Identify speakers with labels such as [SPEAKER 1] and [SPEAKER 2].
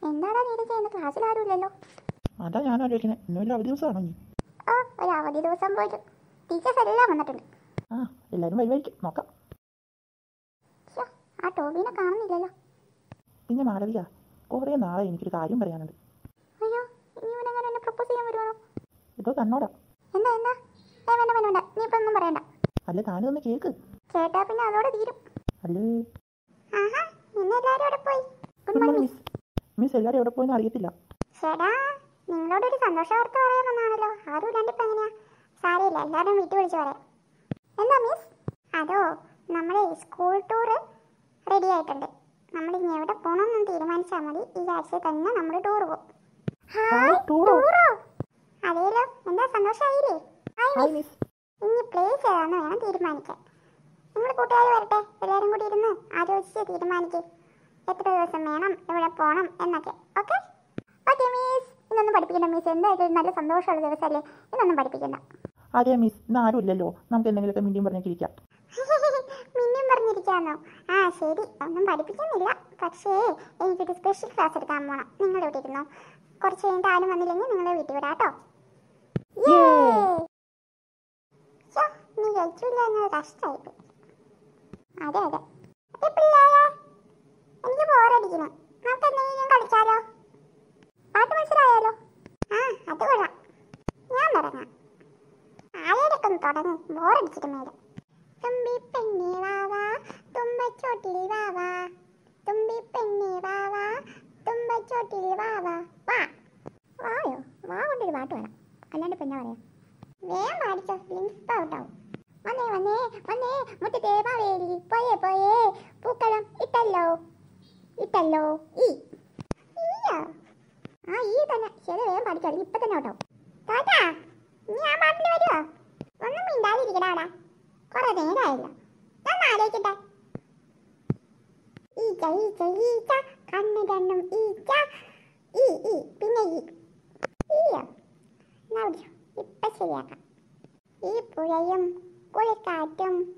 [SPEAKER 1] എന്താടാ നീരജ ഇന്ന് ക്ലാസ്സിൽ ആരുമില്ലല്ലോ
[SPEAKER 2] അതാ ഞാൻ ആലോചിക്കുന്നത് ഇന്നുമില്ല അവധി ദിവസമാണെങ്കിൽ
[SPEAKER 1] ഓ ഒരു അവധി ദിവസം പോലും ടീച്ചേഴ്സ് എല്ലാം വന്നിട്ടുണ്ട്
[SPEAKER 2] ആ എല്ലാവരും വരുമായിരിക്കും നോക്കാം
[SPEAKER 1] ശ്ശോ, ആ ടോബിനെ കാണുന്നില്ലല്ലോ
[SPEAKER 2] പിന്നെ മാളവിക കുറേ നാളെ എനിക്കൊരു കാര്യം പറയാനുണ്ട്
[SPEAKER 1] അയ്യോ ഇനി ഇവനെങ്ങനെ എന്നെ പ്രപ്പോസ് ചെയ്യാൻ വരുവാണോ
[SPEAKER 2] ഇതോ തന്നോടാ
[SPEAKER 1] എന്താ എന്താ ഏ വേണ്ട വേണ്ട വേണ്ട നീ ഇപ്പൊ ഒന്നും പറയണ്ട
[SPEAKER 2] അല്ല താനൊന്ന് കേൾക്ക്
[SPEAKER 1] കേട്ടാ പിന്നെ അതോടെ തീരും
[SPEAKER 2] അല്ലേ
[SPEAKER 1] ആഹാ ഇന്ന് എല്ലാരും അവിടെ പോയി good
[SPEAKER 2] good morning
[SPEAKER 1] morning
[SPEAKER 2] miss miss എല്ലാവരും എവിടെ പോയെന്ന് അറിയത്തില്ല
[SPEAKER 1] ചേടാ നിങ്ങളോടൊരു സന്തോഷ വാർത്ത പറയാൻ വന്നാണല്ലോ ആരും ഇല്ലാണ്ട് ഇപ്പൊ എങ്ങനെയാ സാരമില്ല എല്ലാവരും വീട്ടിൽ വിളിച്ചു പറയാം എന്താ മിസ് അതോ നമ്മളെ സ്കൂൾ ടൂർ റെഡി ആയിട്ടുണ്ട് നമ്മൾ ഇനി എവിടെ പോകണമെന്ന് തീരുമാനിച്ചാൽ മതി ഈ ആഴ്ച തന്നെ നമ്മൾ ടൂർ പോകും ഹായ്
[SPEAKER 2] ടൂറോ?
[SPEAKER 1] ടൂറോ അതേലോ എന്താ സന്തോഷമായില്ലേ ഹായ്
[SPEAKER 2] ഹായ്
[SPEAKER 1] മിസ്
[SPEAKER 2] മിസ്
[SPEAKER 1] ഇനി പ്ലേസ് ഏതാന്ന് വേണം തീരുമാനിക്കാൻ നിങ്ങൾ കൂട്ടുകാർ വരട്ടെ എല്ലാവരും കൂടി ഇരുന്ന് ആലോചിച്ച് തീരുമാനിക്കും എത്ര ദിവസം വേണം എവിടെ പോകണം എന്നൊക്കെ ഓക്കെ ഓക്കെ മീസ് ഇന്നൊന്നും പഠിപ്പിക്കണ്ട മീസ് എന്തായാലും ഒരു നല്ല സന്തോഷമുള്ള ദിവസമല്ലേ ഇന്നൊന്നും പഠിപ്പിക്കണ്ട
[SPEAKER 2] അതെ മിസ് ഇന്ന് ആരും ഇല്ലല്ലോ നമുക്ക് എന്തെങ്കിലുമൊക്കെ മിണ്ടിയും പറഞ്ഞൊക്കെ ഇരിക്കാം
[SPEAKER 1] മിന്നും പറഞ്ഞിരിക്കാന്നോ ആ ശരി ഒന്നും പഠിപ്പിക്കുന്നില്ല പക്ഷേ എനിക്കൊരു സ്പെഷ്യൽ ക്ലാസ് എടുക്കാൻ പോണം നിങ്ങൾ ഇവിടെ ഇരുന്നോ കുറച്ച് കഴിഞ്ഞിട്ട് ആരും വന്നില്ലെങ്കിൽ നിങ്ങളെ വീട്ടിൽ വിടാം കേട്ടോ ശ്ശോ, നീ ജയിച്ചില്ല എന്നത് കഷ്ടമായിപ്പോയി അതെ അതെ അതെ പിള്ളേരെ എനിക്ക് ബോറടിക്കുന്നു നമുക്ക് എന്തെങ്കിലും കളിച്ചാലോ പാട്ട് മത്സരമായാലോ ആ അത് കൊള്ളാം ഞാൻ തുടങ്ങാം ആരെയൊക്കെ ഒന്ന് തുടങ്ങി ബോറടിച്ചിട്ട് മേലെ തുമ്പി പെണ്ണി വാവാ തുമ്പച്ചോട്ടിൽ വാവാ തുമ്പി പെണ്ണി വാവാ തുമ്പച്ചോട്ടിൽ വാവാ വാ വായോ വാ കൊണ്ടൊരു പാട്ട് വേണം അല്ലാണ്ട് പിന്നെ പറയാം വേഗം പാടിച്ചോ ലിങ്സ് ഔട്ടാവും വന്നേ വന്നേ വന്നേ മുറ്റത്തെ മാവേലി പോയേ പോയേ പൂക്കളം ഇട്ടല്ലോ ഇട്ടല്ലോ ഈ ഈയോ ആ ഈ തന്നെ ശരി വേഗം പാടിച്ചോ ഇപ്പൊ തന്നെ ഔട്ടാവും താത്താ നീ ആ പാട്ടിൽ വരുമോ ഒന്നും മിണ്ടാതിരിക്കടാ അവിടെ കുറെ നേരമായല്ലോ ഞാൻ ആലോചിക്കട്ടെ ഈച്ച ഈച്ച ഈച്ച കണ്ണ് രണ്ടും ഈച്ച ഈ ഈ പിന്നെ ഈ ഈയോ എന്നാ പിടിച്ചോ ഇപ്പൊ ശരിയാക്കാം ഈ പുഴയും കുളിക്കാറ്റും